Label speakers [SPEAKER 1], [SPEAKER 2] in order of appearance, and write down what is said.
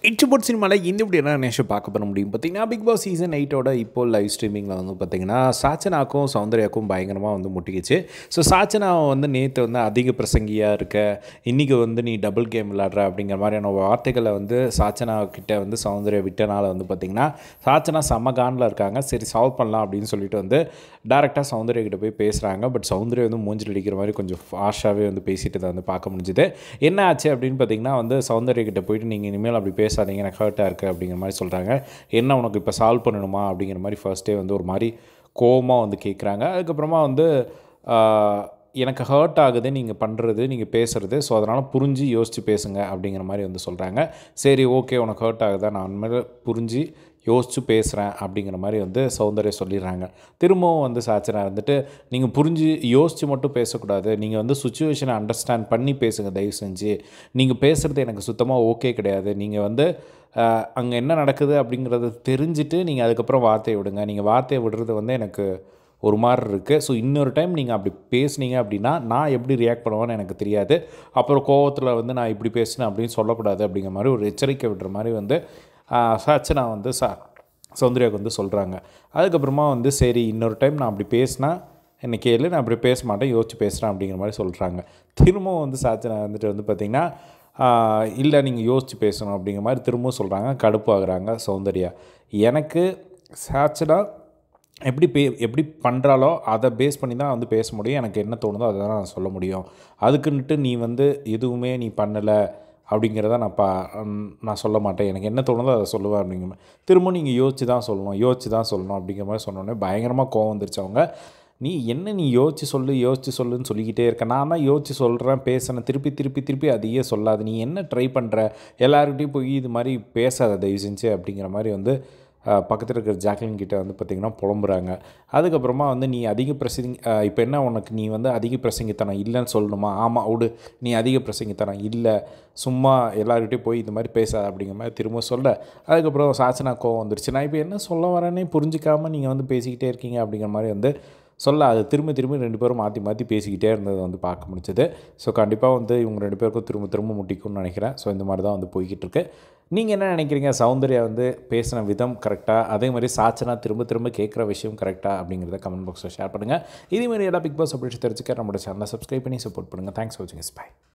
[SPEAKER 1] it's boat சினிமாவில் இந்த இப்படி என்ன நேஷம் பார்க்க பண்ண முடியும் பார்த்தீங்கன்னா பிக் பாஸ் சீசன் எயிட்டோட இப்போ லைவ் ஸ்ட்ரீமிங்கில் வந்து பார்த்தீங்கன்னா சாச்சனாக்கும் சௌந்தர்யாக்கும் பயங்கரமாக வந்து முட்டிக்கிச்சு ஸோ சாச்சனா வந்து நேற்று வந்து அதிக பிரசங்கியாக இருக்க இன்றைக்கி வந்து நீ டபுள் கேம் விளாட்ற அப்படிங்கிற மாதிரியான வார்த்தைகளை வந்து சாச்சனா கிட்ட வந்து சௌந்தர்யா விட்டனால வந்து பார்த்திங்கன்னா சாச்சனா செம்ம காண்டில் இருக்காங்க சரி சால்வ் பண்ணலாம் அப்படின்னு சொல்லிட்டு வந்து டேரெக்டாக சௌந்தர்யா கிட்ட போய் பேசுகிறாங்க பட் சௌந்தர்யா வந்து மூஞ்சில் அடிக்கிற மாதிரி கொஞ்சம் ஃபாஷாகவே வந்து பேசிட்டு தான் வந்து பார்க்க முடிஞ்சுது என்ன ஆச்சு அப்படின்னு பார்த்தீங்கன்னா வந்து சௌந்தர்யா கிட்ட போயிட்டு நீங்கள் இனிமேல் அப்படி பேசாதீங்க எனக்கு ஹர்ட்டாக இருக்குது அப்படிங்கிற மாதிரி சொல்கிறாங்க என்ன உனக்கு இப்போ சால்வ் பண்ணணுமா அப்படிங்கிற மாதிரி ஃபர்ஸ்டே வந்து ஒரு மாதிரி கோவமாக வந்து கேட்குறாங்க அதுக்கப்புறமா வந்து ஆஹ், எனக்கு ஹர்ட் ஆகுது நீங்கள் பண்ணுறது நீங்கள் பேசுகிறது ஸோ அதனால் புரிஞ்சு யோசித்து பேசுங்க அப்படிங்கிற மாதிரி வந்து சொல்கிறாங்க சரி ஓகே உனக்கு ஹர்ட் ஆகுதா நான் உண்மையில புரிஞ்சு யோசித்து பேசுகிறேன் அப்படிங்கிற மாதிரி வந்து சௌந்தர்யா சொல்லிடுறாங்க திரும்பவும் வந்து சாச்சனா இருந்துட்டு நீங்கள் புரிஞ்சு யோசித்து மட்டும் பேசக்கூடாது நீங்கள் வந்து சுச்சுவேஷனை அண்டர்ஸ்டாண்ட் பண்ணி பேசுங்க தயவு செஞ்சு நீங்கள் பேசுகிறது எனக்கு சுத்தமாக ஓகே கிடையாது நீங்கள் வந்து அங்கே என்ன நடக்குது அப்படிங்கிறத தெரிஞ்சுட்டு நீங்கள் அதுக்கப்புறம் வார்த்தையை விடுங்க நீங்கள் வார்த்தையை விடுறது வந்து எனக்கு ஒரு மாதிரி இருக்குது ஸோ இன்னொரு டைம் நீங்கள் அப்படி பேசுனீங்க அப்படின்னா நான் எப்படி ரியாக்ட் பண்ணுவேன்னு எனக்கு தெரியாது அப்புறம் கோவத்தில் வந்து நான் இப்படி பேசினேன் அப்படின்னு சொல்லக்கூடாது அப்படிங்கிற மாதிரி ஒரு எச்சரிக்கை விடுற மாதிரி வந்து சச்சனா வந்து சா சௌந்தர்யாவுக்கு வந்து சொல்கிறாங்க அதுக்கப்புறமா வந்து சரி இன்னொரு டைம் நான் அப்படி பேசினா என்னை கேளு நான் அப்படி பேச மாட்டேன் யோசிச்சு பேசுகிறேன் அப்படிங்கிற மாதிரி சொல்கிறாங்க திரும்பவும் வந்து சாச்சனா வந்துட்டு வந்து பார்த்திங்கன்னா இல்லை நீங்கள் யோசித்து பேசணும் அப்படிங்கிற மாதிரி திரும்பவும் சொல்கிறாங்க கடுப்பாகிறாங்க சௌந்தர்யா எனக்கு சாச்சனா எப்படி பே எப்படி பண்ணுறாலோ அதை பேஸ் பண்ணி தான் வந்து பேச முடியும் எனக்கு என்ன தோணுதோ அதை தான் நான் சொல்ல முடியும் அதுக்குன்ட்டு நீ வந்து எதுவுமே நீ பண்ணலை அப்படிங்கிறத நான் பா ம், நான் சொல்ல மாட்டேன் எனக்கு என்ன தோணுதோ அதை சொல்லுவேன் அப்படிங்கிற மாதிரி திரும்ப நீங்கள் யோசிச்சு தான் சொல்லணும் யோசிச்சு தான் சொல்லணும் அப்படிங்கிற மாதிரி சொன்னோடனே பயங்கரமாக கோவம் வந்துருச்சு அவங்க நீ என்ன நீ யோசிச்சு சொல்லு யோசிச்சு சொல்லுன்னு சொல்லிக்கிட்டே இருக்க நான் தான் யோசிச்சு சொல்கிறேன் பேசுகிறேன் திருப்பி திருப்பி திருப்பி அதையே சொல்லாது நீ என்ன ட்ரை பண்ணுற எல்லாருக்கிட்டையும் போய் இது மாதிரி பேசாத தயவு செஞ்சு அப்படிங்கிற மாதிரி வந்து அஹ், பக்கத்தில் இருக்கிற ஜாக்லின் கிட்ட வந்து பார்த்திங்கன்னா புலம்புறாங்க அதுக்கப்புறமா வந்து நீ அதிக பிரசங்கி இப்போ என்ன உனக்கு நீ வந்து அதிக பிரசங்கித்தனம் இல்லைன்னு சொல்லணுமா ஆமாம் விடு நீ அதிக பிரசங்கித்தனம் இல்லை சும்மா எல்லாருக்கிட்டையும் போய் இந்த மாதிரி பேசாத அப்படிங்கிற மாதிரி திரும்ப சொல்ல அதுக்கப்புறம் சாச்சனா கோவம் வந்துருச்சு நான் இப்போ என்ன சொல்ல வரேனே புரிஞ்சிக்காமல் நீங்கள் வந்து பேசிக்கிட்டே இருக்கீங்க அப்படிங்கிற மாதிரி வந்து சொல்ல அது திரும்ப திரும்ப ரெண்டு பேரும் மாற்றி மாற்றி பேசிக்கிட்டே இருந்தது வந்து பார்க்க முடிஞ்சது ஸோ கண்டிப்பாக வந்து இவங்க ரெண்டு பேருக்கும் திரும்ப திரும்ப முட்டிக்கும்னு நினைக்கிறேன் ஸோ இந்த மாதிரி தான் வந்து போய்கிட்டு இருக்கு நீங்கள் என்ன நினைக்கிறீங்க சௌந்தர்யா வந்து பேசின விதம் கரெக்டாக அதே மாதிரி சாச்சனா திரும்ப திரும்ப கேட்குற விஷயம் கரெக்டாக அப்படிங்கிறத கமெண்ட் பாக்ஸில் ஷேர் பண்ணுங்கள் இதே மாதிரி எல்லா பிக் பாஸ் அப்படி தெரிஞ்சுக்க நம்மளோட சேனலை சப்ஸ்கிரைப் பண்ணி சப்போர்ட் பண்ணுங்கள் தேங்க்ஸ் ஃபார் வாட்சிங் பை